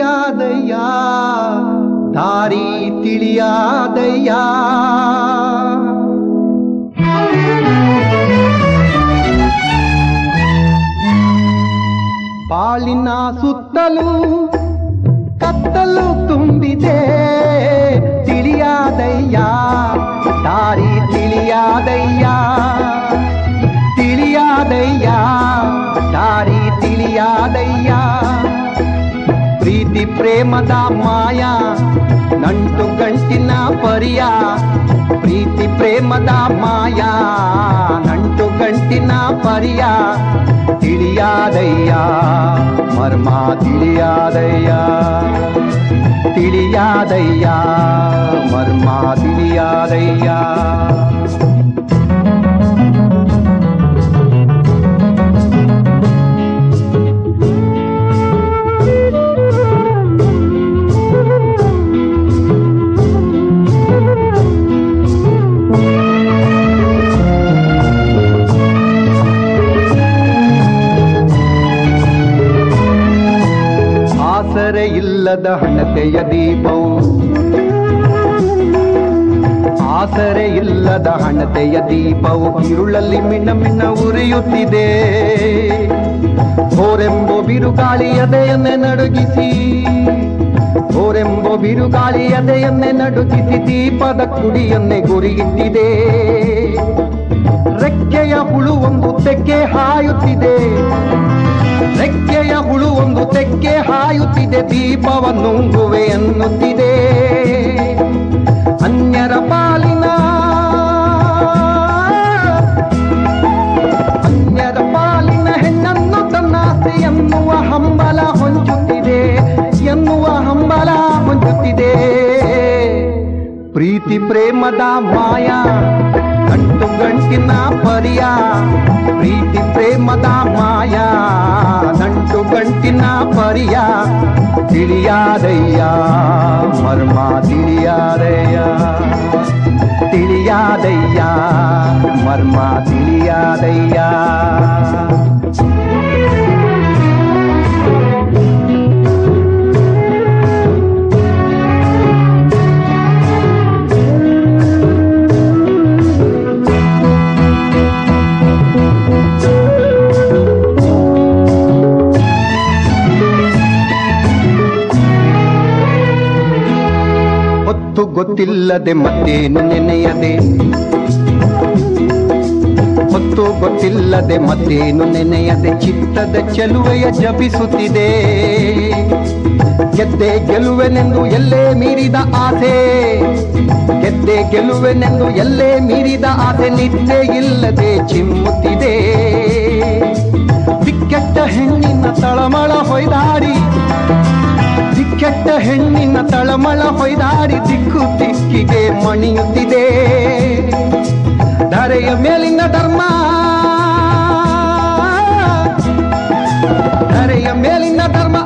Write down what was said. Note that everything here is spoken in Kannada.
ತಿಳಿಯಾದಯ್ಯ ದಾರಿ ತಿಳಿಯಾದಯ್ಯ ಬಾಳಿನ ಸುತ್ತಲೂ ಕತ್ತಲು ತುಂಬಿದೆ ತಿಳಿಯಾದಯ್ಯ ದಾರಿ ತಿಳಿಯಾದಯ್ಯ ತಿಳಿಯಾದಯ್ಯ ದಾರಿ ತಿಳಿಯಾದಯ್ಯ ಪ್ರೀತಿ ಪ್ರೇಮದ ಮಾಯ ನಂಟು ಗಂಟಿನ ಪರಿಯ ಪ್ರೀತಿ ಪ್ರೇಮದ ಮಾಯ ನಂಟು ಗಂಟಿನ ಪರಿಯ ತಿಳಿಯಾದಯ್ಯ ಮರ್ಮ ತಿಳಿಯಾದಯ್ಯ ತಿಳಿಯಾದಯ್ಯ ಮರ್ಮ ತಿಳಿಯಾದಯ್ಯ ಆಸರೆ ಇಲ್ಲದ ಹಣತೆಯ ದೀಪವು ಆಸರೆ ಇಲ್ಲದ ಹಣತೆಯ ದೀಪವು ഇരുಳಲ್ಲಿ ಮಿಣ ಮಿಣ ಉರಿಯುತ್ತಿದೆ ಹೋರೆಂಬೋ ಬಿರುಗಾಳಿ ಎದೆಯನ್ನೇ ನಡುಗಿಸಿ ಹೋರೆಂಬೋ ಬಿರುಗಾಳಿ ಎದೆಯನ್ನೇ ನಡುಗಿಸಿ ದೀಪದ ಕುಡಿಯನ್ನೇ ಗುರಿಯಿಟ್ಟಿದೆ ರೆಕ್ಕೆಯ ಹುಳು ಒಂದು ತೆಕ್ಕೆ ಹಾಯುತ್ತಿದೆ ರೆಕ್ಕೆಯ ಹುಳು ಒಂದು ತೆಕ್ಕೆ ಹಾಯುತ್ತಿದೆ ದೀಪವನ್ನುಂಗುವೆ ಎನ್ನುತ್ತಿದೆ ಅನ್ಯರ ಪಾಲಿನ ಅನ್ಯರ ಪಾಲಿನ ಹೆಣ್ಣನ್ನು ತನ್ನಾಸೆ ಎನ್ನುವ ಹಂಬಲ ಹೊಂಚುತ್ತಿದೆ ಎನ್ನುವ ಹಂಬಲ ಹೊಂಚುತ್ತಿದೆ ಪ್ರೀತಿ ಪ್ರೇಮದ ಮಾಯ ಗಂಟು ಗಂಟಿನ ಪರಿಯ ಪ್ರೀತಿ ಪ್ರೇಮದ ಮಾಯ ಗಂಟು ಗಂಟಿನ ಪರಿಯ ತಿಳಿಯಾದಯ್ಯ ಮರ್ಮ ತಿಳಿಯಾದಯ್ಯ ತಿಳಿಯಾದಯ್ಯ ಮರ್ಮ ತಿಳಿಯಾದಯ್ಯ ಹೊತ್ತು ಗೊತ್ತಿಲ್ಲದೆ ಮತ್ತೇನು ನೆನೆಯದೆ ಹೊತ್ತು ಗೊತ್ತಿಲ್ಲದೆ ಮತ್ತೇನು ನೆನೆಯದೆ ಚಿತ್ತದ ಚೆಲುವೆಯ ಜಪಿಸುತ್ತಿದೆ ಗೆದ್ದೆ ಗೆಲುವೆನೆಂದು ಎಲ್ಲೇ ಮೀರಿದ ಆಸೆ ಗೆದ್ದೆ ಗೆಲುವೆನೆಂದು ಎಲ್ಲೇ ಮೀರಿದ ಆಸೆ ನಿದ್ದೆ ಇಲ್ಲದೆ ಚಿಮ್ಮುತ್ತಿದೆ ದಿಕ್ಕೆಟ್ಟ ಹೆಣ್ಣಿನ ತಳಮಳ ಹೊಯ್ದಾಡಿ ದಿಕ್ಕೆಟ್ಟ ಹೆಣ್ಣಿನ ತಳಮಳ ಹೊಯ್ದಾಡಿ ದಿಕ್ಕು ದಿಕ್ಕಿಗೆ ಮಣಿಯುತ್ತಿದೆ ಧರೆಯ ಮೇಲಿನ ಧರ್ಮ ಧರೆಯ ಮೇಲಿನ ಧರ್ಮ